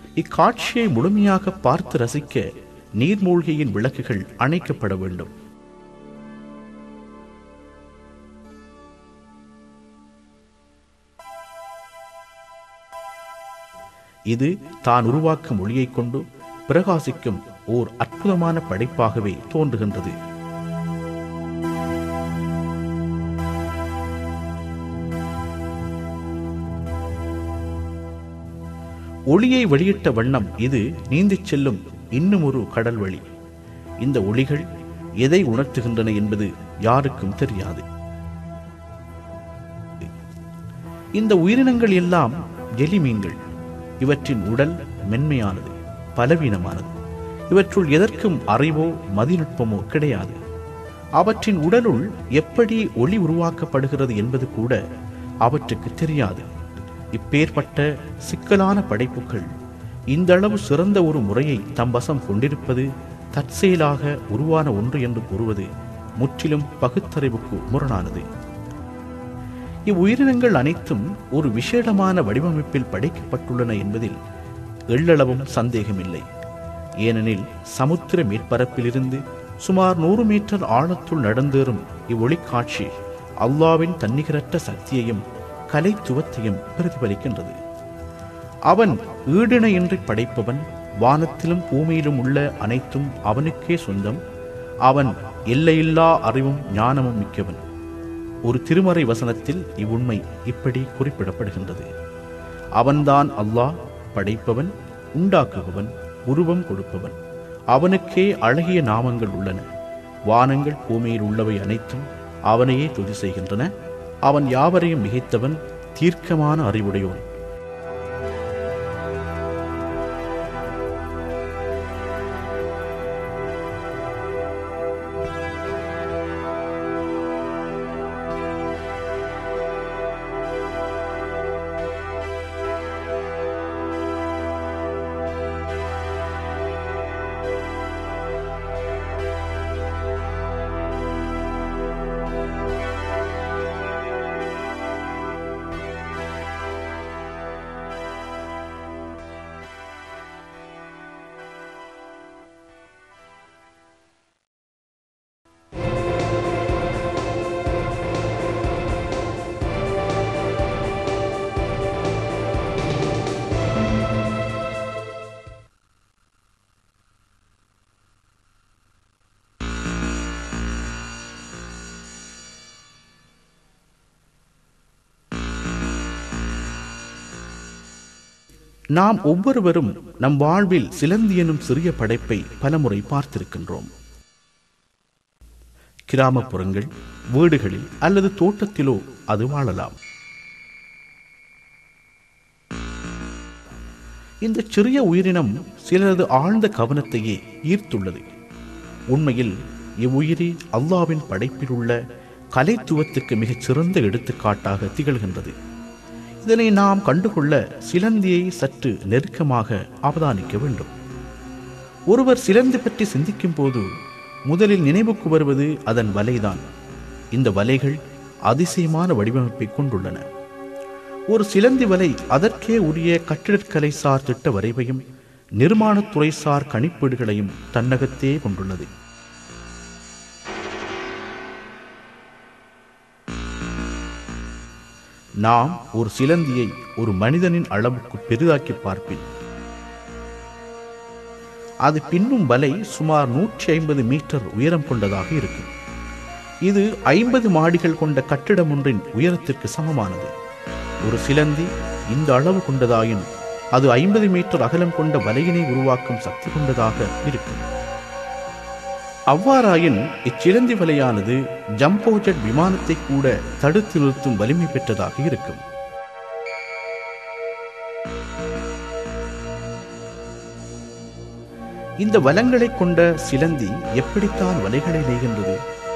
இக்காட்சியை முழுமையாக பார்த்து ரசிக்க நீர்மூழ்கியின் விளக்குகள் அணைக்கப்பட வேண்டும் இது தான் உருவாக்கும் ஒளியைக் கொண்டு பிரகாசிக்கும் ஓர் அற்புதமான படைப்பாகவே தோன்றுகின்றது ஒளியை வெளியிட்ட வண்ணம் இது நீந்திச் செல்லும் இன்னும் ஒரு கடல் வழி இந்த ஒளிகள் எதை உணர்த்துகின்றன என்பது யாருக்கும் தெரியாது இந்த உயிரினங்கள் எல்லாம் ஜெலிமீன்கள் இவற்றின் உடல் மென்மையானது பலவீனமானது இவற்றுள் எதற்கும் அறிவோ மதிநுட்பமோ கிடையாது அவற்றின் உடலுள் எப்படி ஒளி உருவாக்கப்படுகிறது என்பது கூட அவற்றுக்கு தெரியாது இப்பேற்பட்ட சிக்கலான படைப்புகள் இந்த அளவு சிறந்த ஒரு முறையை தம் வசம் கொண்டிருப்பது தற்செயலாக உருவான ஒன்று என்று கூறுவது முற்றிலும் பகுத்தறிவுக்கு முரணானது இவ்வுயிரினங்கள் அனைத்தும் ஒரு விசேடமான வடிவமைப்பில் படைக்கப்பட்டுள்ளன என்பதில் எள்ளளவும் சந்தேகமில்லை ஏனெனில் சமுத்திர மேற்பரப்பிலிருந்து சுமார் நூறு மீட்டர் ஆழத்துள் நடந்தேறும் இவ்வொளிக்காட்சி அல்லாவின் தன்னிகரற்ற சக்தியையும் கலைத்துவத்தையும் பிரதிபலிக்கின்றது அவன் ஈடிணையின்றி படைப்பவன் வானத்திலும் பூமியிலும் உள்ள அனைத்தும் அவனுக்கே சொந்தம் அவன் எல்லையில்லா அறிவும் ஞானமும் மிக்கவன் ஒரு திருமறை வசனத்தில் இவ்வுண்மை இப்படி குறிப்பிடப்படுகின்றது அவன்தான் அல்லாஹ் படைப்பவன் உண்டாக்குபவன் உருவம் கொடுப்பவன் அவனுக்கே அழகிய நாமங்கள் உள்ளன வானங்கள் பூமியில் உள்ளவை அனைத்தும் அவனையே துதி செய்கின்றன அவன் யாவரையும் மிகைத்தவன் தீர்க்கமான அறிவுடையோன் நாம் ஒவ்வொருவரும் நம் வாழ்வில் சிலந்தி எனும் சிறிய படைப்பை பலமுறை பார்த்திருக்கின்றோம் கிராமப்புறங்கள் வீடுகளில் அல்லது தோட்டத்திலோ அது வாழலாம் இந்த சிறிய உயிரினம் சிலரது ஆழ்ந்த கவனத்தையே ஈர்த்துள்ளது உண்மையில் இவ்வுயிரி அல்லாவின் படைப்பில் உள்ள கலைத்துவத்துக்கு மிகச் சிறந்த எடுத்துக்காட்டாக திகழ்கின்றது இதனை நாம் கண்டுகொள்ள சிலந்தியை சற்று நெருக்கமாக அவதானிக்க வேண்டும் ஒருவர் சிலந்தி பற்றி சிந்திக்கும் போது முதலில் நினைவுக்கு வருவது அதன் வலைதான் இந்த வலைகள் அதிசயமான வடிவமைப்பை கொண்டுள்ளன ஒரு சிலந்தி வலை அதற்கே உரிய கட்டிடக்கலை சார் திட்ட வரைவையும் நிர்மாணத்துறை சார் கணிப்பீடுகளையும் தன்னகத்தே கொண்டுள்ளது நாம் ஒரு சிலந்தியை ஒரு மனிதனின் அளவுக்கு பெரிதாக்கி பார்ப்பின் அது பின்னும் வலை சுமார் நூற்றி ஐம்பது மீட்டர் உயரம் கொண்டதாக இருக்கும் இது ஐம்பது மாடிகள் கொண்ட கட்டிடம் ஒன்றின் உயரத்திற்கு சமமானது ஒரு சிலந்தி இந்த அளவு கொண்டதாயின் அது ஐம்பது மீட்டர் அகலம் கொண்ட வலையினை உருவாக்கும் சக்தி கொண்டதாக இருக்கும் அவ்வாறாயின் இச்சிலந்தி வலையானது ஜம்போஜெட் விமானத்தை கூட தடுத்து நிறுத்தும் வலிமை பெற்றதாக இருக்கும் இந்த வலங்களைக் கொண்ட சிலந்தி எப்படித்தான் வலைகளை நெய்கின்றது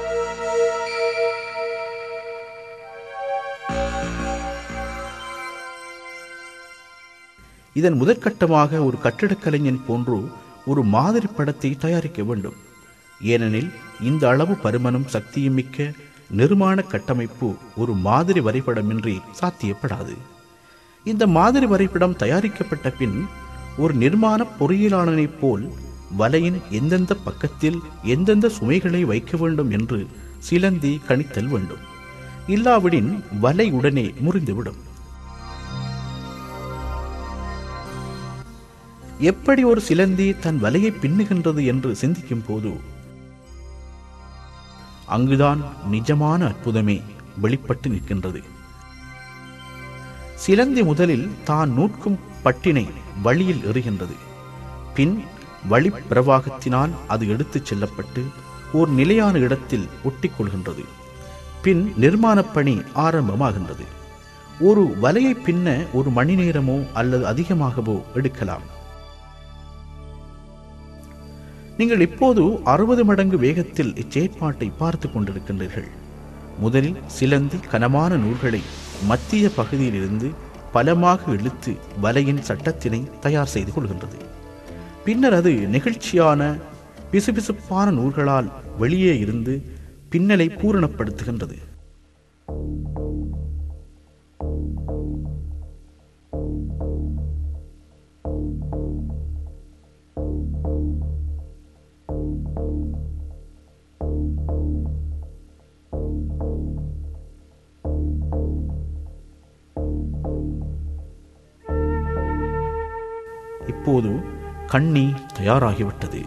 இதன் முதற்கட்டமாக ஒரு கட்டிடக் கலைஞன் போன்று ஒரு மாதிரி படத்தை தயாரிக்க வேண்டும் ஏனெனில் இந்த அளவு பருமனும் சக்தியும் மிக்க நிர்மாண கட்டமைப்பு ஒரு மாதிரி வரைபடமின்றி சாத்தியப்படாது இந்த மாதிரி வரைபடம் தயாரிக்கப்பட்ட பின் ஒரு நிர்மாண பொறியியலாளனைப் போல் வலையின் எந்தெந்த பக்கத்தில் எந்தெந்த சுமைகளை வைக்க வேண்டும் என்று சிலந்தி கணித்தல் வேண்டும் இல்லாவிடின் வலை உடனே முறிந்துவிடும் எப்படி ஒரு சிலந்தி தன் வலையை பின்னுகின்றது என்று சிந்திக்கும் போது அங்குதான் நிஜமான அற்புதமே வெளிப்பட்டு நிற்கின்றது சிலந்தி முதலில் தான் நூற்கும் பட்டினை வழியில் எறிகின்றது பின் வழிப்பிரவாகத்தினால் அது எடுத்துச் செல்லப்பட்டு ஒரு நிலையான இடத்தில் ஒட்டிக்கொள்கின்றது பின் நிர்மாணப் பணி ஆரம்பமாகின்றது ஒரு வலையை பின்ன ஒரு மணி நேரமோ அல்லது அதிகமாகவோ எடுக்கலாம் நீங்கள் இப்போது அறுபது மடங்கு வேகத்தில் இச்செயற்பாட்டை பார்த்து கொண்டிருக்கின்றீர்கள் முதலில் சிலந்தி கனமான நூல்களை மத்திய பகுதியிலிருந்து பலமாக இழுத்து வலையின் சட்டத்தினை தயார் செய்து கொள்கின்றது பின்னர் அது நெகிழ்ச்சியான பிசுபிசுப்பான நூல்களால் வெளியே இருந்து பின்னலை பூரணப்படுத்துகின்றது இப்போது கண்ணி தயாராகிவிட்டது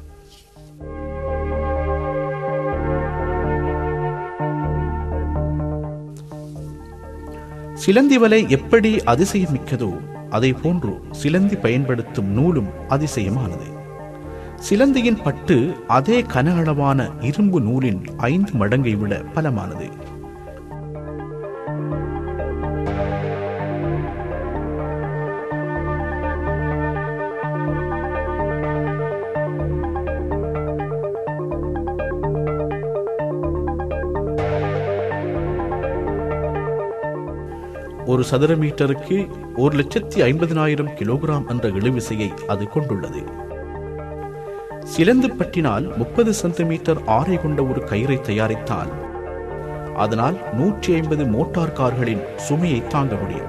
சிலந்தி வலை எப்படி அதிசயம் மிக்கதோ அதை போன்று சிலந்தி பயன்படுத்தும் நூலும் அதிசயமானது சிலந்தியின் பட்டு அதே கன அளவான இரும்பு நூலின் ஐந்து மடங்கை விட பலமானது ஒரு சதுர மீட்டருக்கு ஒரு லட்சத்தி ஐம்பதினாயிரம் கிலோகிராம் என்ற இழுவிசையை அது கொண்டுள்ளது சிலந்து பட்டினால் முப்பது சென்டிமீட்டர் ஆரை கொண்ட ஒரு கயிறை தயாரித்தால் அதனால் நூற்றி ஐம்பது மோட்டார் கார்களின் சுமையை தாங்க முடியும்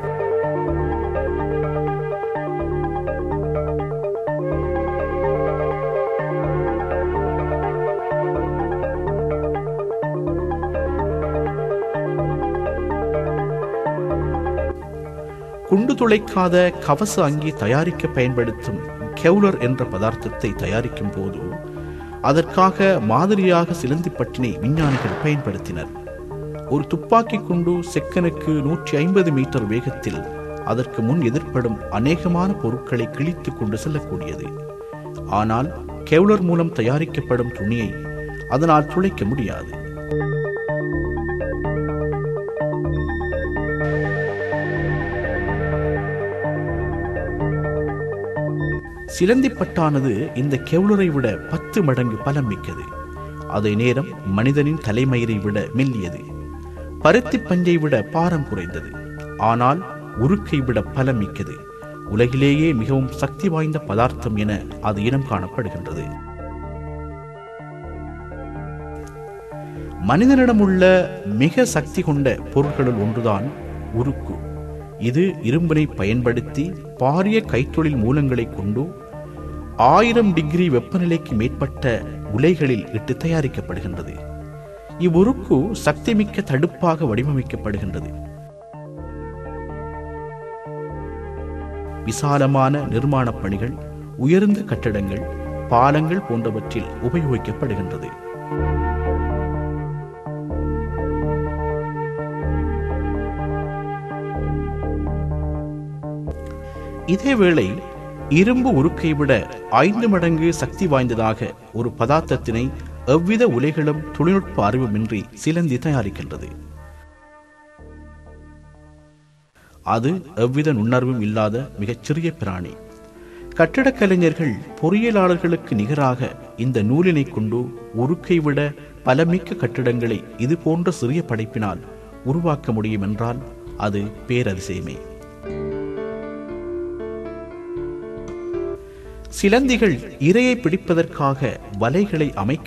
குண்டு துளைக்காத கவச அங்கி தயாரிக்க பயன்படுத்தும் கெவுலர் என்ற பதார்த்தத்தை தயாரிக்கும் போது அதற்காக மாதிரியாக சிலந்திப்பட்டினை விஞ்ஞானிகள் பயன்படுத்தினர் ஒரு துப்பாக்கி குண்டு செக்கனுக்கு நூற்றி ஐம்பது மீட்டர் வேகத்தில் அதற்கு முன் எதிர்ப்படும் அநேகமான பொருட்களை கிழித்து கொண்டு செல்லக்கூடியது ஆனால் கெவுலர் மூலம் தயாரிக்கப்படும் துணியை அதனால் துளைக்க முடியாது சிலந்திப்பட்டானது இந்த கெவுலரை விட பத்து மடங்கு பலம் மிக்கது அதே நேரம் மனிதனின் தலைமயிரை விட மெல்லியது பருத்தி பஞ்சை விட பாரம் குறைந்தது ஆனால் உருக்கை விட பலம் மிக்கது உலகிலேயே மிகவும் சக்தி வாய்ந்த பதார்த்தம் என அது இனம் காணப்படுகின்றது மனிதனிடம் உள்ள மிக சக்தி கொண்ட பொருட்களுள் ஒன்றுதான் உருக்கு இது இரும்பினை பயன்படுத்தி பாரிய கைத்தொழில் மூலங்களை கொண்டு ஆயிரம் டிகிரி வெப்பநிலைக்கு மேற்பட்ட உலைகளில் இட்டு தயாரிக்கப்படுகின்றது இவ்வுருக்கு சக்திமிக்க தடுப்பாக வடிவமைக்கப்படுகின்றது விசாலமான நிர்மாணப் பணிகள் உயர்ந்த கட்டடங்கள் பாலங்கள் போன்றவற்றில் உபயோகிக்கப்படுகின்றது இதேவேளை இரும்பு உருக்கை விட ஐந்து மடங்கு சக்தி வாய்ந்ததாக ஒரு பதார்த்தத்தினை எவ்வித உலைகளும் தொழில்நுட்ப அறிவுமின்றி சிலந்தி தயாரிக்கின்றது அது எவ்வித நுண்ணறிவும் இல்லாத மிகச்சிறிய பிராணி கட்டடக் கலைஞர்கள் பொறியியலாளர்களுக்கு நிகராக இந்த நூலினை கொண்டு உருக்கை விட பலமிக்க கட்டிடங்களை இது போன்ற சிறிய படைப்பினால் உருவாக்க முடியும் என்றால் அது பேரதிசயமே சிலந்திகள் இரையை பிடிப்பதற்காக வலைகளை அமைக்க